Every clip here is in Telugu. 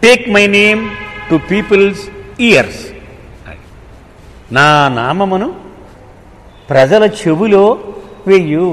Take my name to people's ears నా నామమును ప్రజల చెవిలో వెయ్యు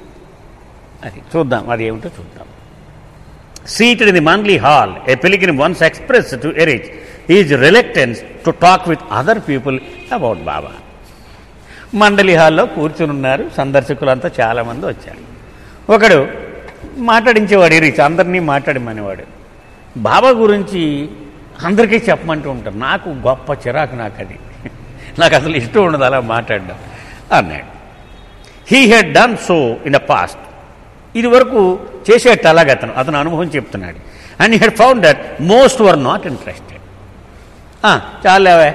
అది చూద్దాం అది ఏమిటో చూద్దాం seated in the Mandali hall a pilgrim once express to Eruch his reluctance to talk with other people about Baba Mandali హాల్లో కూర్చుని ఉన్నారు సందర్శకులంతా చాలామంది వచ్చారు ఒకడు మాట్లాడించేవాడు ఎరీచ్ అందరినీ మాట్లాడమనేవాడు బాబా గురించి అందరికీ చెప్పమంటూ ఉంటారు నాకు గొప్ప చిరాకు నాకు అది నాకు అసలు ఇష్టం ఉండదు అలా మాట్లాడడం అన్నాడు he had done so in the past ఇది వరకు చేసేట అలాగ అతను అతను అనుభవం చెప్తున్నాడు and had found that most were not interested చాలావే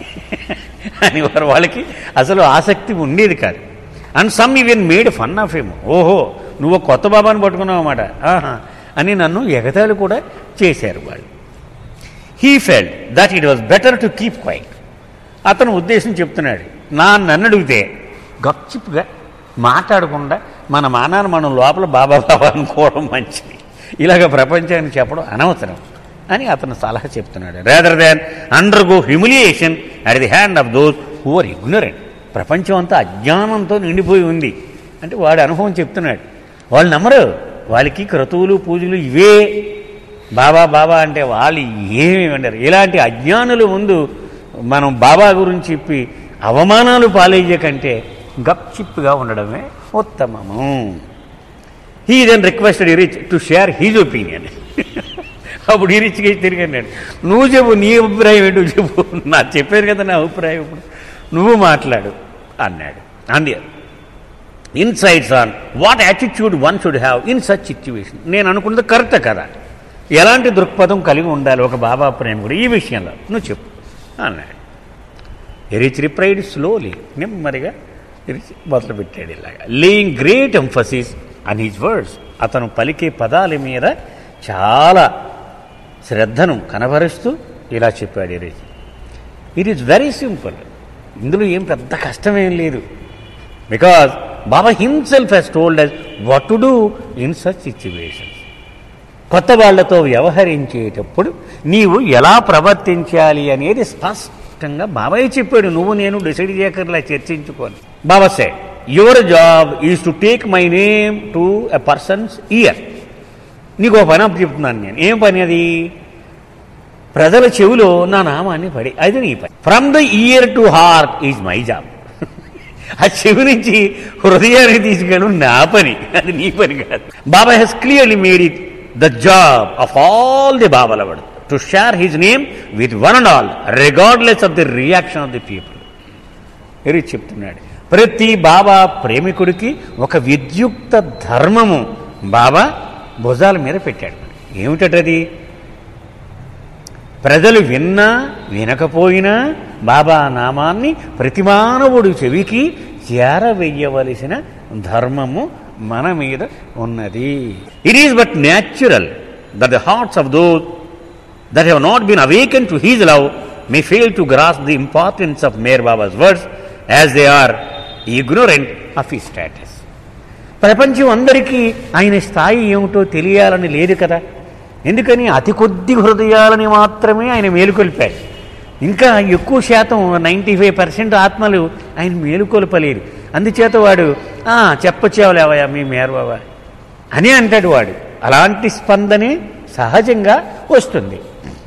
అని వారు వాళ్ళకి అసలు ఆసక్తి ఉండేది కాదు and some even made fun of ఏమో ఓహో నువ్వు కొత్త బాబాని పట్టుకున్నావు అన్నమాట ఆహా అని నన్ను ఎగతాళి కూడా చేశారు వాళ్ళు he felt that it was better to keep quiet అతను ఉద్దేశం చెప్తున్నాడు నా నన్ను అడిగితే గప్చిప్గా మాట్లాడకుండా మన మానాన్ని మనం లోపల బాబా బాబా అనుకోవడం మంచిది ఇలాగ ప్రపంచానికి చెప్పడం అనవసరం అని అతను సలహా చెప్తున్నాడు rather than undergo humiliation at the hand of those who are ignorant ప్రపంచం అంతా అజ్ఞానంతో నిండిపోయి ఉంది అంటే వాడి అనుభవం చెప్తున్నాడు వాళ్ళు నమ్మరు వాళ్ళకి క్రతువులు పూజలు ఇవే బాబా బాబా అంటే వాళ్ళు ఏమి ఉండరు ఇలాంటి అజ్ఞానుల ముందు మనం బాబా గురించి చెప్పి అవమానాలు పాలయ్యే కంటే గప్చిప్గా ఉండడమే ఉత్తమము he then requested Eruch to share his opinion అప్పుడు ఈ రిచ్కి తిరిగి అన్నాడు నువ్వు చెప్పు నీ అభిప్రాయం ఏంటో చెప్పు నాకు చెప్పాను కదా నా అభిప్రాయం ఇప్పుడు నువ్వు మాట్లాడు అన్నాడు అంది insights on what attitude one should have in such situation నేను అనుకున్నది కరెక్ట్ కదా ఎలాంటి దృక్పథం కలిగి ఉండాలి ఒక బాబా ప్రేమ కూడా ఈ విషయంలో నువ్వు చెప్పు అన్నాడు ఎరిచ్ రిప్రైడ్ స్లోలీ నెమ్మదిగా ఎరిచ్ మొదలుపెట్టాడు ఇలాగా laying great emphasis on his words అతను పలికే పదాల మీద చాలా శ్రద్ధను కనబరుస్తూ ఇలా చెప్పాడు Eruch it is very simple ఇందులో ఏం పెద్ద కష్టమేం లేదు because Baba himself he's told us what to do in such situations కొత్త వాళ్లతో వ్యవహరించేటప్పుడు నీవు ఎలా ప్రవర్తించాలి అనేది స్పష్టంగా బాబాయ్ చెప్పాడు నువ్వు నేను డిసైడ్ చేయకర్లా చర్చించుకొని Baba say your job is to take my name to a person's ear నీకు ఒక పని అప్పు చెప్తున్నాను నేను ఏం పని అది ప్రజల చెవిలో నా నామాన్ని పడి అది నీ పని from the ear to heart is my job ఆ చెవి నుంచి హృదయాన్ని తీసుకెళ్ళడం నా పని అది నీ పని కాదు Baba he's clearly made it the job of all the Baba lovers to share his name with one and all regardless of the reaction of the people Eruch చెప్తున్నాడు ప్రతి బాబా ప్రేమికుడికి ఒక విద్యుక్త ధర్మము బాబా భుజాల మీద పెట్టాడు ఏమిటది ప్రజలు విన్నా వినకపోయినా బాబా నామాన్ని ప్రతి మానవుడు చెవికి చేరవేయవలసిన ధర్మము మన మీద ఉన్నది it is but natural that the hearts of those that have not been awakened to his love may fail to grasp the importance of Meher Baba's words as they are ignorant of his status. ప్రపంచం అందరికీ ఆయన స్థాయి ఏమిటో తెలియాలని లేదు కదా ఎందుకని అతి కొద్ది హృదయాలని మాత్రమే ఆయన మేలుకొల్పాడు ఇంకా ఎక్కువ శాతం నైంటీ ఫైవ్ పర్సెంట్ ఆత్మలు ఆయన మేలుకొల్పలేరు అందుచేత వాడు "ఆ, చెప్పొచ్చావులేవయ్యా మీ మేర్ బాబా అని అంటాడు వాడు అలాంటి స్పందనే సహజంగా వస్తుంది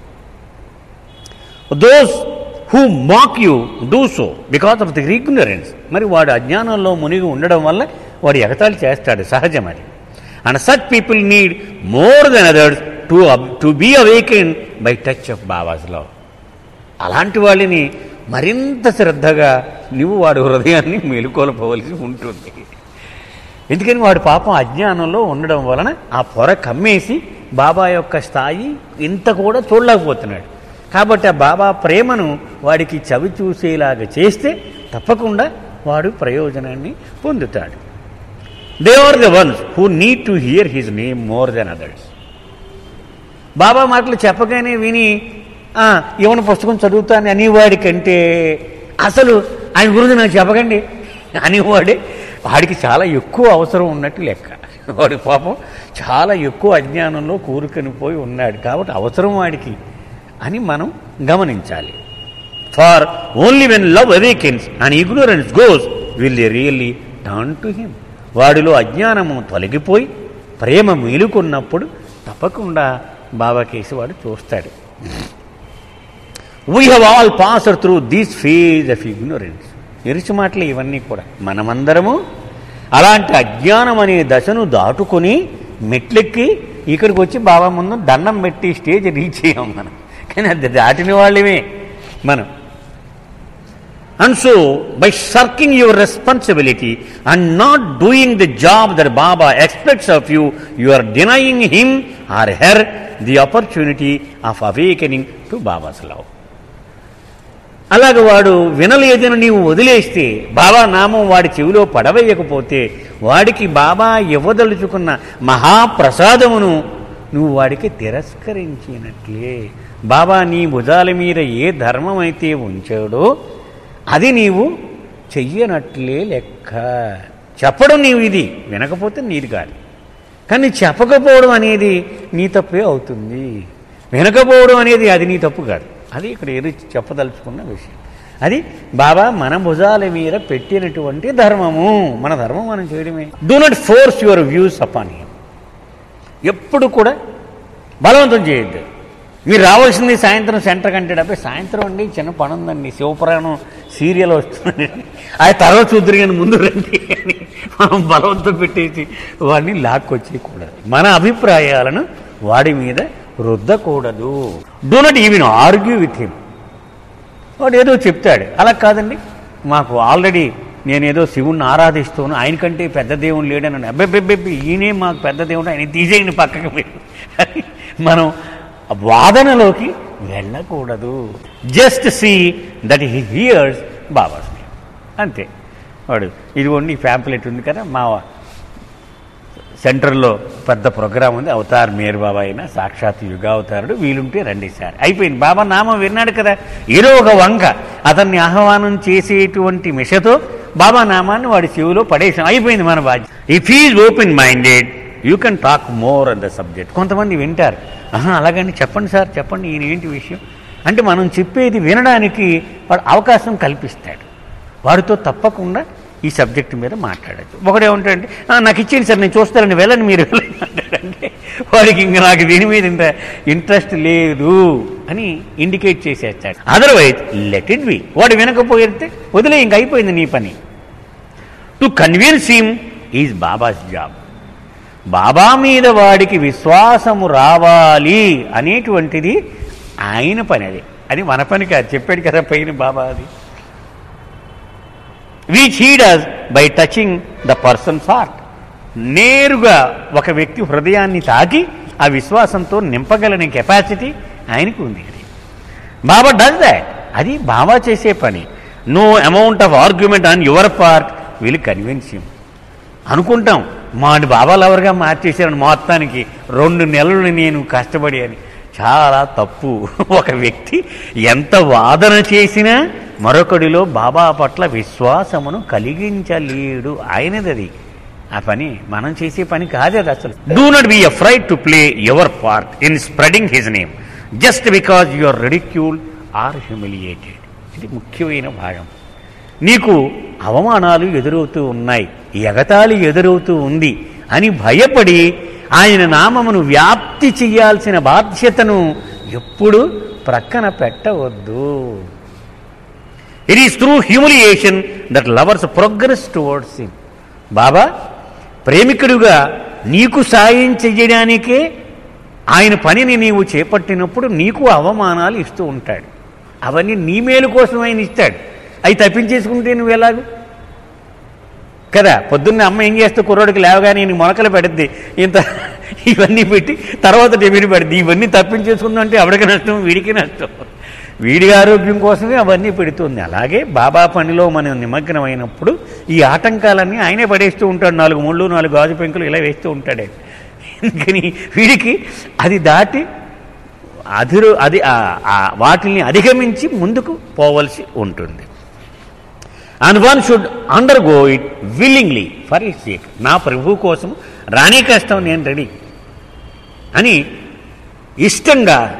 those who mock you do so because of the ignorance మరి వాడు అజ్ఞానంలో మునిగి ఉండడం వల్ల వాడు ఎగతాళి చేస్తాడు సహజం అది and such people need more than others to to be awaken by touch of Baba's love అలాంటి వాళ్ళని మరింత శ్రద్ధగా నువ్వు వాడి హృదయాన్ని మేలుకొల్పవలసి ఉంటుంది ఎందుకని వాడు పాపం అజ్ఞానంలో ఉండడం వలన ఆ పొర కమ్మేసి బాబా యొక్క స్థాయి ఇంత కూడా చూడలేకపోతున్నాడు కాబట్టి ఆ బాబా ప్రేమను వాడికి చవి చూసేలాగా చేస్తే తప్పకుండా వాడు ప్రయోజనాన్ని పొందుతాడు they are the ones who need to hear his name more than others Baba మాటలు చెప్పగానే విని "ఆ, ఏమైనా పుస్తకం చదువుతాను అనేవాడి కంటే అసలు ఆయన గురించి నాకు చెప్పకండి అనేవాడే వాడికి చాలా ఎక్కువ అవసరం ఉన్నట్టు లెక్క వాడి పాపం చాలా ఎక్కువ అజ్ఞానంలో కూరుకొని పోయి ఉన్నాడు కాబట్టి అవసరం వాడికి అని మనం గమనించాలి for only when love awakens and ignorance goes will they really turn to him వాడిలో అజ్ఞానము తొలగిపోయి ప్రేమ మేలుకున్నప్పుడు తప్పకుండా బాబా కేసి వాడు చూస్తాడు we have all passed through this phase of ignorance Eruch మాటలు ఇవన్నీ కూడా మనమందరము అలాంటి అజ్ఞానం అనే దశను దాటుకొని మెట్లెక్కి ఇక్కడికి వచ్చి బాబా ముందు దండం పెట్టి స్టేజ్ రీచ్ అయ్యాం మనం కానీ అది దాటిన వాళ్ళమే మనం and so by shirking your responsibility and not doing the job that Baba expects of you you are denying him or her the opportunity of awakening to Baba's love అలాగ వాడు వినలేదని నీవు వదిలేస్తే బాబా నామం వాడి చెవిలో పడవేయకపోతే వాడికి బాబా ఇవ్వదలుచుకున్న మహాప్రసాదమును నువ్వు వాడికి తిరస్కరించినట్లే బాబా నీ భుజాల మీద ఏ ధర్మం అయితే ఉంచాడో అది నీవు చెయ్యనట్లే లెక్క చెప్పడం నీవు ఇది వినకపోతే నీది కాదు కానీ చెప్పకపోవడం అనేది నీ తప్పే అవుతుంది వినకపోవడం అనేది అది నీ తప్పు కాదు అది ఇక్కడ ఏది చెప్పదలుచుకున్న విషయం అది బాబా మన భుజాల మీద పెట్టినటువంటి ధర్మము మన ధర్మం మనం చేయడమే do not force your views upon him ఎప్పుడు కూడా బలవంతం చేయొద్దు మీరు రావాల్సింది సాయంత్రం సెంటర్ కంటే డబ్బే సాయంత్రం అండి చిన్న పని ఉందండి శివపురాణం సీరియల్ వస్తుందండి అది తర్వాత చూద్దరు కానీ ముందు రండి అని మనం బలవంతం పెట్టేసి వాడిని లాక్కొచ్చేయకూడదు మన అభిప్రాయాలను వాడి మీద రుద్దకూడదు do not even argue with him వాడు ఏదో చెప్తాడు అలా కాదండి మాకు ఆల్రెడీ నేనేదో శివుణ్ణి ఆరాధిస్తాను ఆయన కంటే పెద్ద దేవుడు లేడని అబ్బెబ్బెబ్బెబ్బి ఈయనే మాకు పెద్ద దేవుడు ఆయన తీసేయండి పక్కకి మీరు అని మనం ఆ వాదనలోకి వెళ్ళకూడదు just see that he hears Baba's name అంతే వాడు ఇదిగోండి ఈ ఫ్యాంప్లెట్ ఉంది కదా మా సెంటర్లో పెద్ద ప్రోగ్రాం ఉంది అవతార్ మేర్ బాబా అయినా సాక్షాత్ యుగావతారుడు వీలుంటే రండి సార్ అయిపోయింది బాబా నామం విన్నాడు కదా ఏదో ఒక వంక అతన్ని ఆహ్వానం చేసేటువంటి మిషతో బాబా నామాన్ని వాడి చెవిలో పడేసాం అయిపోయింది మన బాధ్యత if is open minded you can talk more on the subject కొంతమంది వింటారు ఆహా అలాగని చెప్పండి సార్ చెప్పండి ఈయన ఏంటి విషయం అంటే మనం చెప్పేది వినడానికి వాడు అవకాశం కల్పిస్తాడు వాడితో తప్పకుండా ఈ సబ్జెక్ట్ మీద మాట్లాడచ్చు ఒకడేమంటాడంటే "ఆ, నాకు ఇచ్చేయండి సార్ నేను చూస్తానండి వెళ్ళండి మీరు వెళ్ళండి అంటాడంటే వాడికి ఇంకా నాకు దీని మీద ఇంత ఇంట్రెస్ట్ లేదు అని ఇండికేట్ చేసేస్తాడు అదర్వైజ్ లెట్ ఇట్ బి వాడు వినకపోతే వదిలే ఇంక అయిపోయింది నీ పని to convince him is Baba's job Baba మీద వాడికి విశ్వాసము రావాలి అనేటువంటిది ఆయన పని అది అది మన పని కాదు చెప్పాడు కదా పైన బాబా అది which he does by touching the person's heart నేరుగా ఒక వ్యక్తి హృదయాన్ని తాకి ఆ విశ్వాసంతో నింపగలని కెపాసిటీ ఆయనకు ఉంది అది బాబా డస్ దాట్ అది బాబా చేసే పని no amount of argument on your part will convince him అనుకుంటాం మా బాబా లవర్గా మార్చేసాను మొత్తానికి రెండు నెలలు నేను కష్టపడి అని చాలా తప్పు ఒక వ్యక్తి ఎంత వాదన చేసినా మరొకడిలో బాబా పట్ల విశ్వాసమును కలిగించలేడు ఆయనది అది ఆ పని మనం చేసే పని కాదు అది అసలు do not be afraid to play your part in spreading his name just because you are ridiculed or humiliated ఇది ముఖ్యమైన భాగం నీకు అవమానాలు ఎదురవుతూ ఉన్నాయి ఎగతాళి ఎదురవుతూ ఉంది అని భయపడి ఆయన నామమును వ్యాప్తి చెయ్యాల్సిన బాధ్యతను ఎప్పుడు ప్రక్కన పెట్టవద్దు it is through humiliation that lovers progress towards him Baba ప్రేమికుడుగా నీకు సాయం చెయ్యడానికే ఆయన పనిని నీవు చేపట్టినప్పుడు నీకు అవమానాలు ఇస్తూ ఉంటాడు అవన్నీ నీ మేలు కోసం ఆయన ఇస్తాడు అవి తప్పించేసుకుంటే నువ్వు ఎలాగు కదా పొద్దున్న అమ్మ ఏం చేస్తే కుర్రోడికి లేవగానే నేను మొలకలు పెడుద్ది ఇంత ఇవన్నీ పెట్టి తర్వాత డెబిట్ పెడుద్ది ఇవన్నీ తప్పించేసుకుందంటే ఆవిడకి నష్టం వీడికి నష్టం వీడి ఆరోగ్యం కోసమే అవన్నీ పెడుతుంది అలాగే బాబా పనిలో మనం నిమగ్నమైనప్పుడు ఈ ఆటంకాలన్నీ ఆయనే పడేస్తూ ఉంటాడు నాలుగు ముళ్ళు నాలుగు గాజు పెంకులు ఇలా వేస్తూ ఉంటాడే ఎందుకని వీడికి అది దాటి అధిరు అది ఆ- ఆ వాటిని అధిగమించి ముందుకు పోవలసి ఉంటుంది and one should undergo it willingly for it sake నా ప్రభు కోసం రాణి కష్టం నేను రెడీ అని ఇష్టంగా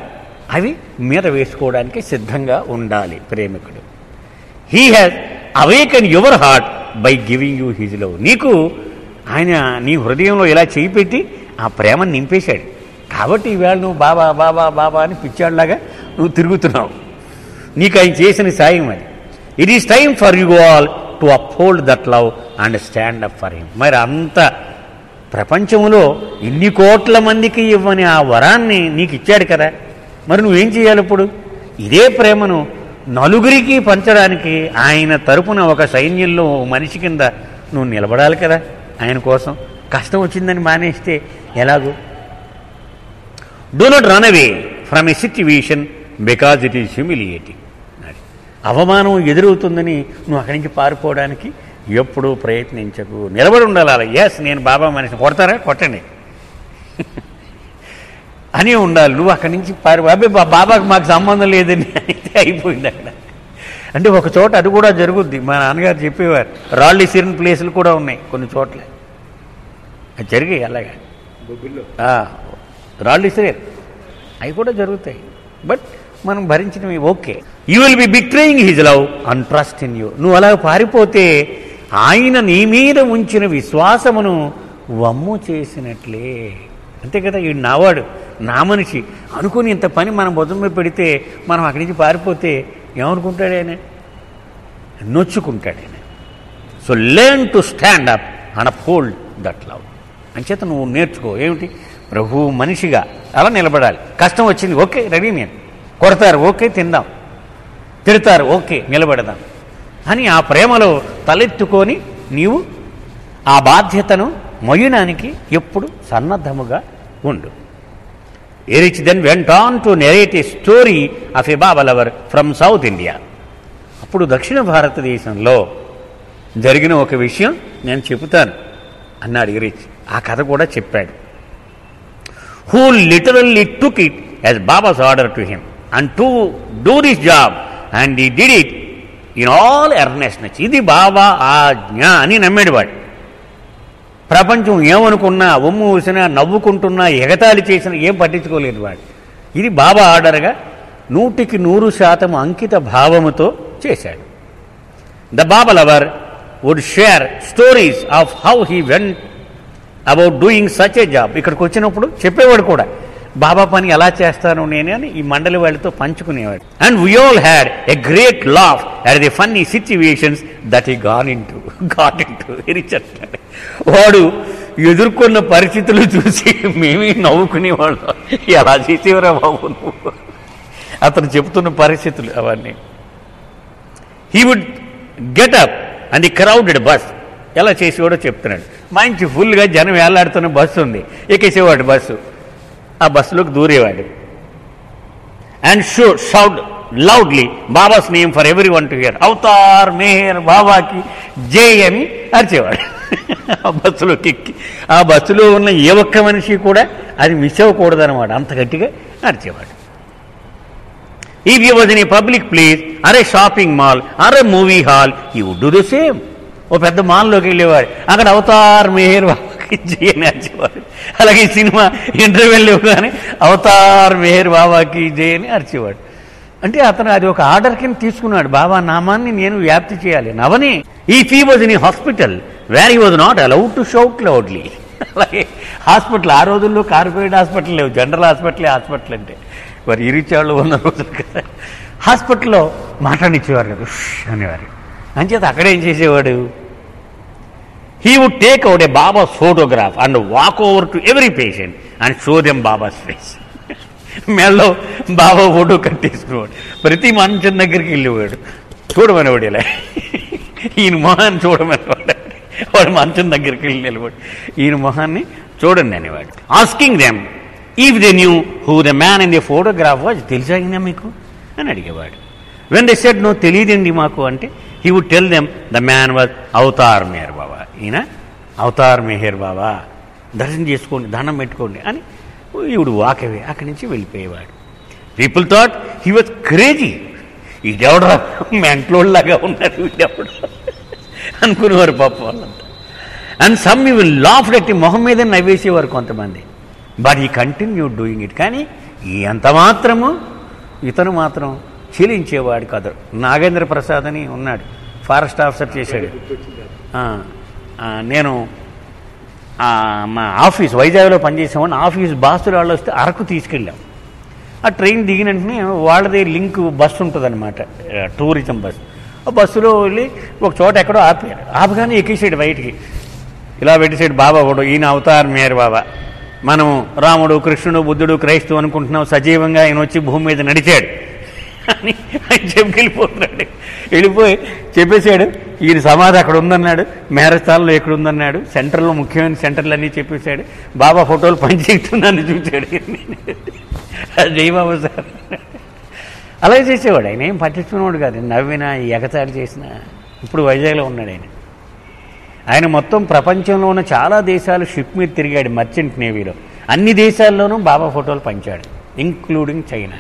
అవి మీద వేసుకోవడానికి సిద్ధంగా ఉండాలి ప్రేమికుడు he has awaken your heart by giving you his love నీకు ఆయన నీ హృదయంలో ఇలా చేయి పెట్టి ఆ ప్రేమను నింపేశాడు కాబట్టి ఈవేళ నువ్వు బాబా బాబా బాబా అని పిచ్చాడులాగా నువ్వు తిరుగుతున్నావు నీకు ఆయన చేసిన సాయం అది it is time for you all to uphold that love and stand up for him మరి అంత ప్రపంచంలో ఇన్ని కోట్ల మందికి ఇవ్వని ఆ వరాన్ని నీకు ఇచ్చాడు కదా మరి నువ్వేం చేయాలి ఇప్పుడు ఇదే ప్రేమను నలుగురికి పంచడానికి ఆయన తరపున ఒక సైన్యంలో ఓ మనిషి కింద నువ్వు నిలబడాలి కదా ఆయన కోసం కష్టం వచ్చిందని మానేస్తే ఎలాగూ do not run away from a situation because it is humiliating అవమానం ఎదురవుతుందని నువ్వు అక్కడి నుంచి పారిపోవడానికి ఎప్పుడూ ప్రయత్నించకు నిలబడి ఉండాలి అలా ఎస్ నేను బాబా మనిషిని కొడతారా కొట్టండి అని ఉండాలి నువ్వు అక్కడి నుంచి పారి బాబే బా- బాబాకి మాకు సంబంధం లేదని అయితే అయిపోయింది అక్కడ అంటే ఒక చోట అది కూడా జరుగుద్ది మా నాన్నగారు చెప్పేవారు రాళ్ళు ఇసిరిన ప్లేసులు కూడా ఉన్నాయి కొన్ని చోట్ల అది జరిగాయి అలాగా ఆ, రాళ్ళు ఇసిరారు అవి కూడా జరుగుతాయి బట్ మనం భరించడం okay you will be betraying his love and trust in you నువ్వు అలా పారిపోతే ఆయన నీ మీద ఉంచిన విశ్వాసమును వమ్ము చేసినట్లే అంతే కదా ఈ నావాడు నా మనిషి అనుకుని ఇంత పని మన భుజం మీద పెడితే మనం అక్కడి నుంచి పారిపోతే ఏమనుకుంటాడు ఆయన నొచ్చుకుంటాడు ఆయన so learn to stand up and uphold that love అంచేత నువ్వు నేర్చుకో ఏమిటి ప్రభు మనిషిగా అలా నిలబడాలి కష్టం వచ్చింది ఓకే రెడీ నేను కొడతారు ఓకే తిందాం తిడతారు ఓకే నిలబడదాం అని ఆ ప్రేమలో తలెత్తుకొని నీవు ఆ బాధ్యతను మొయ్యడానికి ఎప్పుడు సన్నద్ధముగా ఉండు Eruch then went on to narrate a story of a Baba lover from south India అప్పుడు దక్షిణ భారతదేశంలో జరిగిన ఒక విషయం నేను చెబుతాను అన్నాడు ఇరిచ్ ఆ కథ కూడా చెప్పాడు who literally took it as Baba's order to him and to do this job and he did it in all earnestness ఇది బాబా ఆజ్ఞ అని నమ్మాడు వాడు ప్రపంచం ఏమనుకున్నా ఒమ్ము ఊసినా నవ్వుకుంటున్నా ఎగతాళి చేసినా ఏం పట్టించుకోలేదు వాడు ఇది బాబా ఆర్డర్గా నూటికి నూరు శాతం అంకిత భావముతో చేశాడు the Baba lover would share stories of how he went about doing such a job ఇక్కడికి వచ్చినప్పుడు చెప్పేవాడు కూడా బాబా పని ఎలా చేస్తాను నేనే అని ఈ మండలి వాళ్ళతో పంచుకునేవాడు and we all had a great laugh at the funny situations that he gone into got into వాడు ఎదుర్కొన్న పరిస్థితులు చూసి మేమే నవ్వుకునేవాళ్ళం ఎలా చేసేవరా బాబు నువ్వు అతను చెబుతున్న పరిస్థితులు అవన్నీ he would get up and the crowded bus ఎలా చేసేవాడో చెప్తున్నాడు మంచి ఫుల్గా జనం వేలాడుతున్న బస్సు ఉంది ఎక్కేసేవాడు బస్సు ఆ బస్సులోకి దూరేవాడు and show shout loudly Baba's name for everyone to hear Avatar Meher బాబాకి జై అని అరిచేవాడు ఆ బస్సులోకి ఎక్కి ఆ బస్సులో ఉన్న ఏ ఒక్క మనిషి కూడా అది మిస్ అవ్వకూడదన్నమాట అంత గట్టిగా అరిచేవాడు If he was in a public place, or a shopping mall, or a movie hall, he would do the same. ఓ పెద్ద మాల్లోకి వెళ్ళేవాడు అక్కడ అవతార్ మేహర్ బాబాకి జై అని అరిచేవాడు అలాగే ఈ సినిమా ఇంటర్వ్యూలు కానీ అవతార్ మేహర్ బాబాకి జై అని అరిచేవాడు అంటే అతను అది ఒక ఆర్డర్ కింద తీసుకున్నాడు బాబా నామాన్ని నేను వ్యాప్తి చేయాలి నవని ఈ he was in hospital where he was not allowed to shout loudly అలాగే హాస్పిటల్ ఆ రోజుల్లో కార్పొరేట్ హాస్పిటల్ లేవు జనరల్ హాస్పిటలే హాస్పిటల్ అంటే వారు ఇరిచాళ్ళు ఉన్న రోజులు కదా హాస్పిటల్లో మాట్లాడిచ్చేవారు కదా "ఉష్" అనేవారు అంచేత అక్కడ ఏం చేసేవాడు he would take out a Baba's photograph and walk over to every patient and show them Baba's face మెల్లో బాబా ఫోటో కట్టేసుకునేవాడు ప్రతి మంచం దగ్గరికి వెళ్ళేవాడు చూడమనేవాడు ఇలా ఈయన మొహాన్ని చూడమనేవాడు వాడు మంచం దగ్గరికి వెళ్ళి నిలబడి ఈయన మొహాన్ని చూడండి అనేవాడు asking them if they knew who the man in the photograph was తెలిసాగినా మీకు అని అడిగేవాడు వెన్ దే సెడ్ నో తెలియదండి మాకు అంటే he would tell them the man was Avatar Meher Baba ఈయన అవతార్ మెహర్ బాబా దర్శనం చేసుకోండి దండం పెట్టుకోండి అని ఈవిడు వాకవే అక్కడి నుంచి వెళ్ళిపోయేవాడు people thought he was crazy ఇదెవడరా మెంట్లోళ్ళలాగా ఉన్నారు వీడెవడు అనుకునేవారు పాప వాళ్ళంతా and some you will laugh at the మొహం మీద నవ్వేసేవారు కొంతమంది బట్ ఈ కంటిన్యూ డూయింగ్ ఇట్ కానీ ఈ ఎంత మాత్రము ఇతను మాత్రం చీలించేవాడు కాదు నాగేంద్ర ప్రసాద్ అని ఉన్నాడు ఫారెస్ట్ ఆఫీసర్ చేశాడు ఆ, ఆ, నేను ఆ, మా ఆఫీస్ వైజాగ్లో పనిచేసామని ఆఫీస్ బాసులు వాళ్ళు వస్తే అరకు తీసుకెళ్ళాం ఆ ట్రైన్ దిగిన వెంటనే వాళ్ళది లింక్ బస్సు ఉంటుందన్నమాట ఆ, టూరిజం బస్ ఆ బస్సులో వెళ్ళి ఒక చోట ఎక్కడో ఆపారు ఆపగానే ఎక్కేసాడు బయటికి ఇలా పెట్టేసాడు బాబా కూడా ఈయన అవతారం మేరు బాబా మనం రాముడు కృష్ణుడు బుద్ధుడు క్రైస్తవు అనుకుంటున్నాం సజీవంగా ఆయన వచ్చి భూమి మీద నడిచాడు అని ఆయన చెప్పి వెళ్ళిపోతున్నాడు వెళ్ళిపోయి చెప్పేశాడు ఈయన సమాధి అక్కడ ఉందన్నాడు మేరస్థానంలో ఎక్కడ ఉందన్నాడు సెంటర్లో ముఖ్యమైన సెంటర్లు అన్నీ చెప్పేశాడు బాబా ఫోటోలు పనిచేస్తుందని చూశాడు జయబాబు సార్ అలాగే చేసేవాడు ఆయన ఏం పట్టించుకునేవాడు కాదు నవ్వినా ఎగతాళి చేసినా ఇప్పుడు వైజాగ్లో ఉన్నాడు ఆయన ఆయన మొత్తం ప్రపంచంలో ఉన్న చాలా దేశాలు షిప్ మీద తిరిగాడు మర్చెంట్ నేవీలో అన్ని దేశాల్లోనూ బాబా ఫోటోలు పంచాడు ఇంక్లూడింగ్ చైనా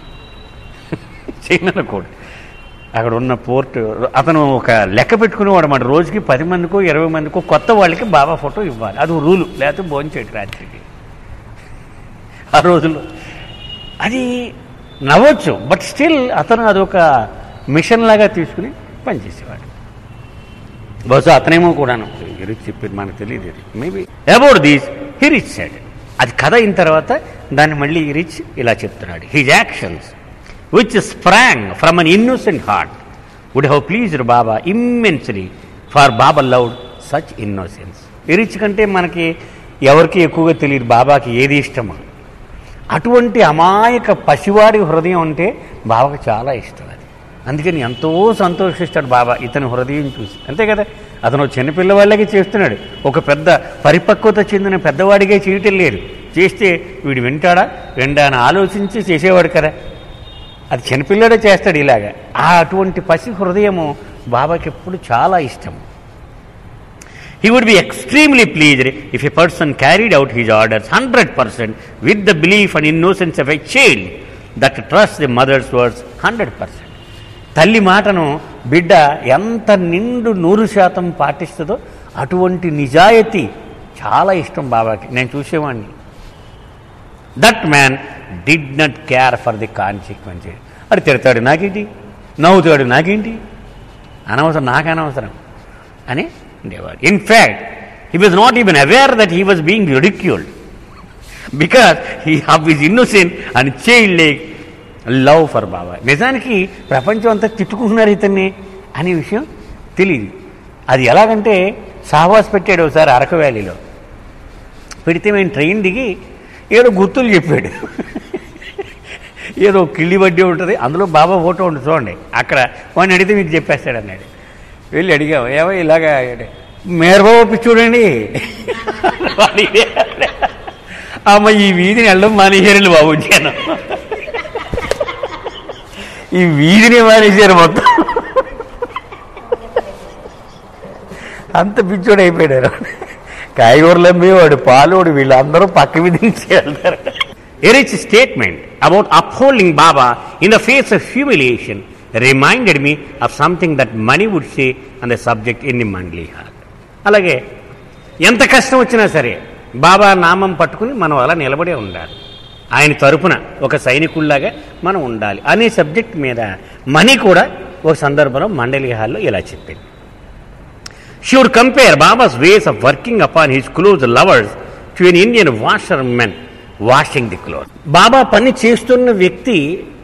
చైనాలో కూడా అక్కడ ఉన్న పోర్ట్ అతను ఒక లెక్క పెట్టుకునేవాడు అన్నమాట రోజుకి పది మందికో ఇరవై మందికో కొత్త వాళ్ళకి బాబా ఫోటో ఇవ్వాలి అది రూలు లేకపోతే భోంచేటి రాత్రికి ఆ రోజుల్లో అది నవ్వచ్చు బట్ స్టిల్ అతను అదొక మిషన్ లాగా తీసుకుని పనిచేసేవాడు బహుశా అతనేమో కూడాను హిరిచ్ చెప్పింది మనకు తెలియదు ఇది maybe about these Eruch side అది కథ అయిన తర్వాత దాన్ని మళ్ళీ రిచ్ ఇలా చెప్తున్నాడు his actions which sprang from an innocent heart would have pleased Baba immensely for Baba loved such innocence రిచ్ కంటే మనకి ఎవరికి ఎక్కువగా తెలియదు బాబాకి ఏది ఇష్టమో అటువంటి అమాయక పసివాడి హృదయం అంటే బాబాకు చాలా ఇష్టం అది అందుకని ఎంతో సంతోషిస్తాడు బాబా ఇతని హృదయం చూసి అంతే కదా అతను చిన్నపిల్లవాళ్ళకి చేస్తున్నాడు ఒక పెద్ద పరిపక్వత చెందిన పెద్దవాడిగా చేయటం లేదు చేస్తే వీడు వింటాడా విండా అని ఆలోచించి చేసేవాడు కదా అది చిన్నపిల్లడే చేస్తాడు ఇలాగా ఆ అటువంటి పసి హృదయము బాబాకి ఎప్పుడు చాలా ఇష్టము He would be extremely pleased if a person carried out his orders 100% with the belief and innocence of a child that trusts the mother's words 100%. తల్లి మాటను బిడ్డ ఎంత నిండు నూరు శాతం పాటిస్తుందో అటువంటి నిజాయితీ చాలా ఇష్టం బాబాకి నేను చూసేవాడిని that man did not care for the consequence అది తిడతాడు నాకేంటి నవ్వుతాడు నాకేంటి అనవసరం నాకు అనవసరం అని ఉండేవాడు in fact he was not even aware that he was being ridiculed because he have his innocent and childlike love for Baba నిజానికి ప్రపంచం అంతా తిట్టుకుంటున్నారు ఇతన్ని అనే విషయం తెలియదు అది ఎలాగంటే సావాస్ పెట్టాడు ఒకసారి అరకు వ్యాలీలో పెడితే మేము ట్రైన్ దిగి ఏదో గుర్తులు చెప్పాడు ఏదో కిళ్ళి వడ్డీ ఉంటుంది అందులో బాబా ఫోటో ఉంటుంది చూడండి అక్కడ వాడిని అడిగితే మీకు చెప్పేస్తాడు అన్నాడు వెళ్ళి అడిగాం ఏమో ఇలాగా మేరబాబు చూడండి వాడు ఇదే అన్నాడు. అమ్మ ఈ వీధిని వెళ్ళడం మానేశారండి బాబు జనం ఈ వీధిని మానేశారు మొత్తం అంత పిచ్చోడు అయిపోయాడు కాయగూరలు అమ్మేవాడు పాలోడు వీళ్ళందరూ పక్క వీధి నుంచి వెళ్తారు Eruch statement about upholding Baba in the face of humiliation reminded me of something that Mani would say on the subject in the Mandali hall అలాగే ఎంత కష్టం వచ్చినా సరే బాబా నామం పట్టుకుని మనం అలా నిలబడే ఉండాలి ఆయన తరపున ఒక సైనికుల్లాగా మనం ఉండాలి అనే సబ్జెక్ట్ మీద మనీ కూడా ఒక సందర్భంలో మండలి హాల్లో ఇలా చెప్పింది she would compare Baba's ways of working upon his close lovers to an Indian washer men washing the cloth Baba పని చేస్తున్న వ్యక్తి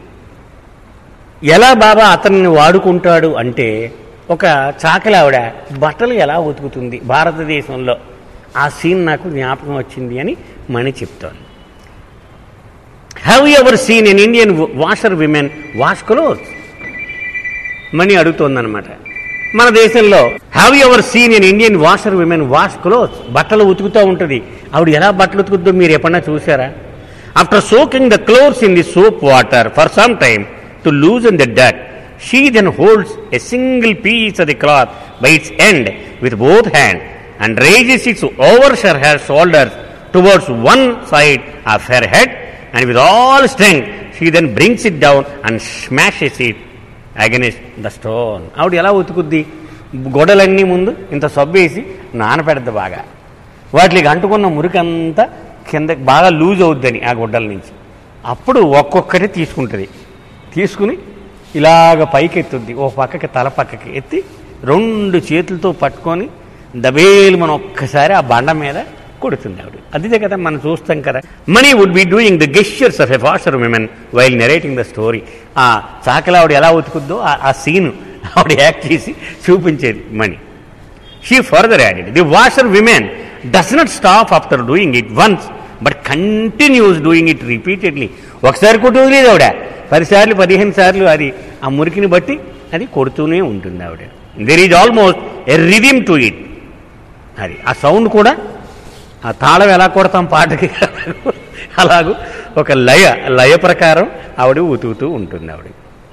ఎలా బాబా అతన్ని వాడుకుంటాడు అంటే ఒక చాకలి ఆవిడ బట్టలు ఎలా ఉతుకుతుంది భారతదేశంలో ఆ సీన్ నాకు జ్ఞాపకం వచ్చింది అని మణి చెప్తోంది have ever seen an Indian washer women wash clothes Mani అడుగుతోందనమాట మన దేశంలో have ever seen an Indian washer women wash clothes బట్టలు ఉతుకుతూ ఉంటుంది ఆవిడ ఎలా బట్టలు ఉతుకుద్దో మీరు ఎప్పుడన్నా చూసారా after soaking the clothes in the soap water for some time to loose in the డట్ she then holds a single piece of the cloth by its end with both hand and raises its over షర్ her shoulders towards one side of her head and with all strength she then brings it down and smashes it against the stone ఆవిడ ఎలా ఉతుకుద్ది గొడలన్నీ ముందు ఇంత సబ్బేసి నానపెడద్దు బాగా వాటికి అంటుకున్న మురికంతా కింద బాగా లూజ్ అవుద్దని ఆ గుడ్డల నుంచి అప్పుడు ఒక్కొక్కటి తీసుకుంటుంది తీసుకుని ఇలాగ పైకి ఎత్తుద్ది ఓ పక్కకి తల పక్కకి ఎత్తి రెండు చేతులతో పట్టుకొని దబేలు మనం ఒక్కసారి ఆ బండ మీద కొడుతుంది ఆవిడ అదే కదా మనం చూస్తాం కదా Mani would be doing the gestures of a washer women while narrating the story ఆ చాకలి ఆవిడ ఎలా ఉతుకుద్దో ఆ- ఆ సీన్ ఆవిడ యాక్ట్ చేసి చూపించేది Mani she further added the washer women does not stop after doing it once but continues doing it repeatedly ఒకసారి కొట్టు వదిలేదు ఆవిడ పదిసార్లు పదిహేను సార్లు అది ఆ మురికిని బట్టి అది కొడుతూనే ఉంటుంది ఆవిడ there is almost a rhythm to it అది ఆ సౌండ్ కూడా ఆ తాళం ఎలా కొడతాం పాటకి అలాగూ ఒక లయ లయ ప్రకారం ఆవిడ ఉతుకుతూ ఉంటుంది ఆవిడ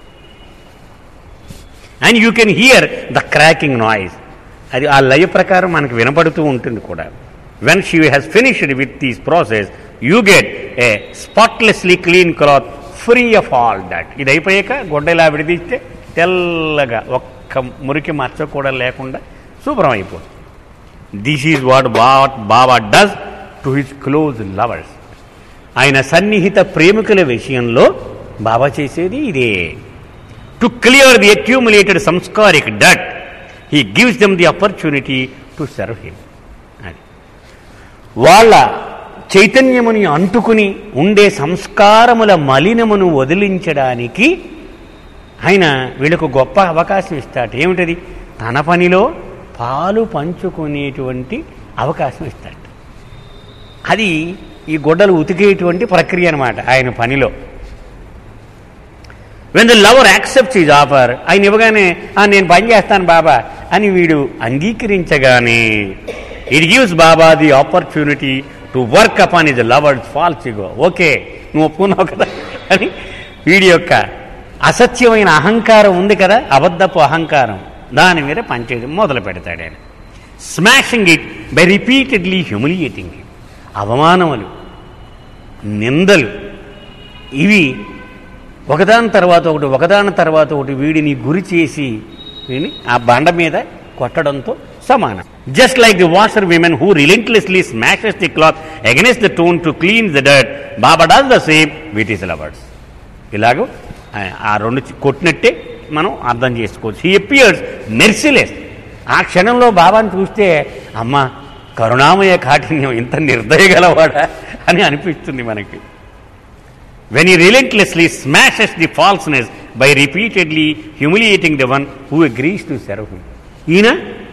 and you can hear the cracking noise అది ఆ లయ ప్రకారం మనకు వినపడుతూ ఉంటుంది కూడా when she has finished with these process you get a spotlessly clean cloth free of all that ఇది అయిపోయాక గొడ్డలా విడదీస్తే తెల్లగా ఒక్క మురికి మచ్చ కూడా లేకుండా శుభ్రం అయిపోతుంది this is what what Baba does to his close lovers ఆయన సన్నిహిత ప్రేమికుల విషయంలో బాబా చేసేది ఇదే to clear the accumulated sanskaric that he gives them the opportunity to serve him అది వాళ్ళ చైతన్యముని అంటుకుని ఉండే సంస్కారముల మలినమును వదిలించడానికి ఆయన వీళ్ళకు గొప్ప అవకాశం ఇస్తాడు ఏమిటది తన పనిలో పాలు పంచుకునేటువంటి అవకాశం ఇస్తాడు అది ఈ గొడ్డలు ఉతికేటువంటి ప్రక్రియ అనమాట ఆయన పనిలో when the lover accepts his offer ఆయన ఇవ్వగానే "ఆ, నేను పని చేస్తాను బాబా అని వీడు అంగీకరించగానే it gives Baba the opportunity to work upon his lovers false ego okay నువ్వు ఒప్పుకున్నావు కదా అని వీడి యొక్క అసత్యమైన అహంకారం ఉంది కదా అబద్ధపు అహంకారం దాని మీద పనిచేయడం మొదలు పెడతాడు ఆయన smashing it by repeatedly humiliating it అవమానములు నిందలు ఇవి ఒకదాని తర్వాత ఒకటి ఒకదాని తర్వాత ఒకటి వీడిని గురి చేసి వీడిని ఆ బండ మీద కొట్టడంతో సమానం just like the washer women who relentlessly smashes the cloth against the stone to clean the dirt Baba does the same with his lovers ఇలాగూ ఆ- ఆ రెండు చి- కొట్టినట్టే మనం అర్థం చేసుకోవచ్చు హీ అపియర్స్ మెర్సిలెస్ ఆ క్షణంలో బాబాని చూస్తే అమ్మ కరుణామయ కాఠిన్యం ఇంత నిర్దయగలవాడా అని అనిపిస్తుంది మనకి when he relentlessly smashes the falseness by repeatedly humiliating the one who agrees to serve him. ఈయన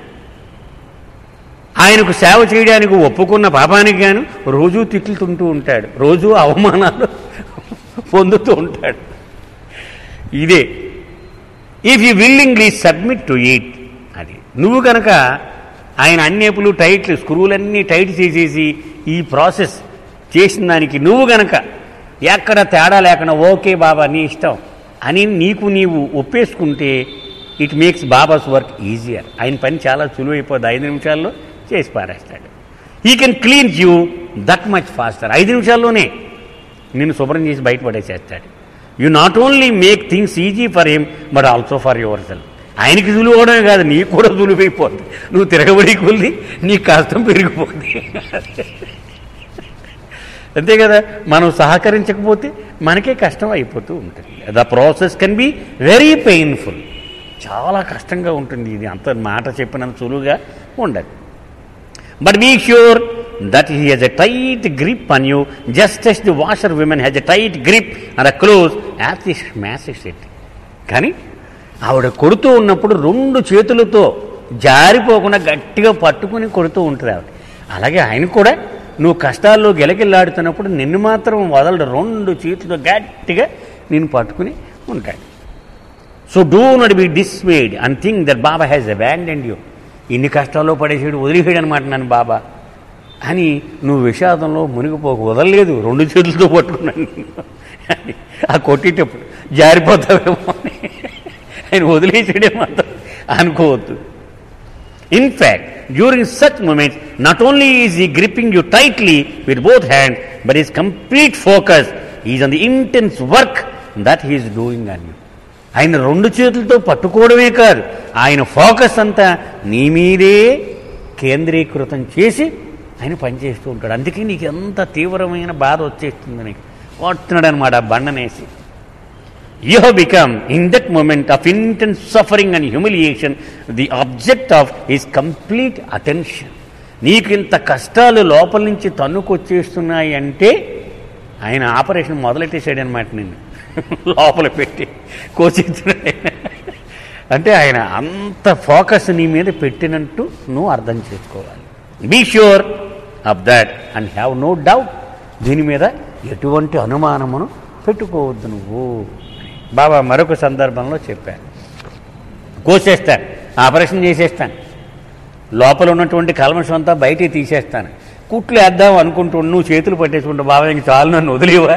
ఆయనకు సేవ చేయడానికి ఒప్పుకున్న పాపానికి గాను రోజూ తిట్లుతుంటూ ఉంటాడు రోజూ అవమానాలు పొందుతూ ఉంటాడు ఇదే if you willingly submit to it అది నువ్వు కనుక ఆయన అన్నేపులు టైట్లు స్క్రూలన్నీ టైట్ చేసేసి ఈ ప్రాసెస్ చేసిన దానికి నువ్వు గనక ఎక్కడ తేడా లేకుండా ఓకే బాబా నీ ఇష్టం అని నీకు నీవు ఒప్పేసుకుంటే it makes Baba's work easier ఆయన పని చాలా సులువైపోద్ది ఐదు నిమిషాల్లో చేసి పారేస్తాడు he can clean you that much faster ఐదు నిమిషాల్లోనే నిన్ను శుభ్రం చేసి బయటపడేసేస్తాడు you not only make things easy for him but also for yourself ఆయనకి సులువు అవడమే కాదు నీకు కూడా సులువైపోద్ది నువ్వు తిరగబడి కొద్ది నీ కష్టం పెరిగిపోద్ది అంతే కదా మనం సహకరించకపోతే మనకే కష్టం అయిపోతూ ఉంటుంది the process can be very painful చాలా కష్టంగా ఉంటుంది ఇది అంత మాట చెప్పినంత సులువుగా ఉండదు but be sure that he has a tight grip on you just as the washer women has a tight grip and a close as the smashes it కానీ ఆవిడ కొడుతూ ఉన్నప్పుడు రెండు చేతులతో జారిపోకుండా గట్టిగా పట్టుకుని కొడుతూ ఉంటుంది ఆవిడ అలాగే ఆయన కూడా నువ్వు కష్టాల్లో గెలగిల్లాడుతున్నప్పుడు నిన్ను మాత్రం వదలడు రెండు చేతులతో గట్టిగా నేను పట్టుకుని ఉంటాడు so do not be dismayed and think that Baba has abandoned you ఇన్ని కష్టాల్లో పడేసాడు వదిలేసాడు అనమాట నన్ను బాబా అని నువ్వు విషాదంలో మునిగిపోకు వదలలేదు రెండు చేతులతో పట్టుకున్నాను నిన్ను. అని ఆ కొట్టేటప్పుడు జారిపోతావేమో అని ఆయన వదిలేసాడేమో అంత అనుకోవద్దు In fact, during such moments, not only is he gripping you tightly with both hands, but his complete focus is on the intense work that he is doing on you. ఆయన రెండు చేతులతో పట్టుకోవడమే కాదు ఆయన ఫోకస్ అంతా నీ మీదే కేంద్రీకృతం చేసి ఆయన పనిచేస్తూ ఉంటాడు అందుకే నీకు ఎంత తీవ్రమైన బాధ వచ్చేస్తుంది నీకు కొడుతున్నాడు అనమాట బండనేసి You have become, in that moment of intense suffering and humiliation, the object of his complete attention. నీకు ఇంత కష్టాలు లోపల నుంచి తన్నుకొచ్చేస్తున్నాయి అంటే ఆయన ఆపరేషన్ మొదలెట్టేసాడు అనమాట నిన్ను లోపల పెట్టి కోచించున్నాడు అంటే ఆయన అంత ఫోకస్ నీ మీద పెట్టినట్టు నువ్వు అర్థం చేసుకోవాలి be sure of that and have no doubt దీని మీద ఎటువంటి అనుమానమును పెట్టుకోవద్దు నువ్వు బాబా మరొక సందర్భంలో చెప్పాను కోసేస్తాను ఆపరేషన్ చేసేస్తాను లోపల ఉన్నటువంటి కల్మషం అంతా బయటికి తీసేస్తాను కుట్లు వేద్దాం అనుకుంటూ నువ్వు చేతులు పట్టేసుకుంటూ బాబా ఇంక చాలు నన్ను వదిలేవా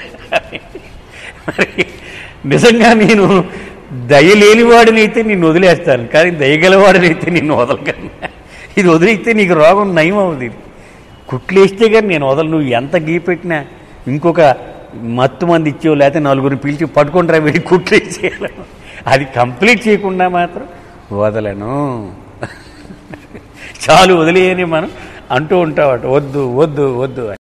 మరి నిజంగా నేను దయ లేనివాడినైతే నిన్ను వదిలేస్తాను కానీ దయగలవాడినైతే నిన్ను వదలగలను ఇది వదిలిస్తే నీకు రోగం నయం అవుతుంది ఇది కుట్లేస్తే కానీ నేను వదలు నువ్వు ఎంత గీ పెట్టినా ఇంకొక మత్తు మంది ఇచ్చేవు లేకపోతే నలుగురిని పిలిచి పట్టుకుంటారా వీడి కుట్లేసేయాలను అది కంప్లీట్ చేయకుండా మాత్రం వదలను చాలు వదిలేయని మనం అంటూ ఉంటామట వద్దు వద్దు వద్దు అని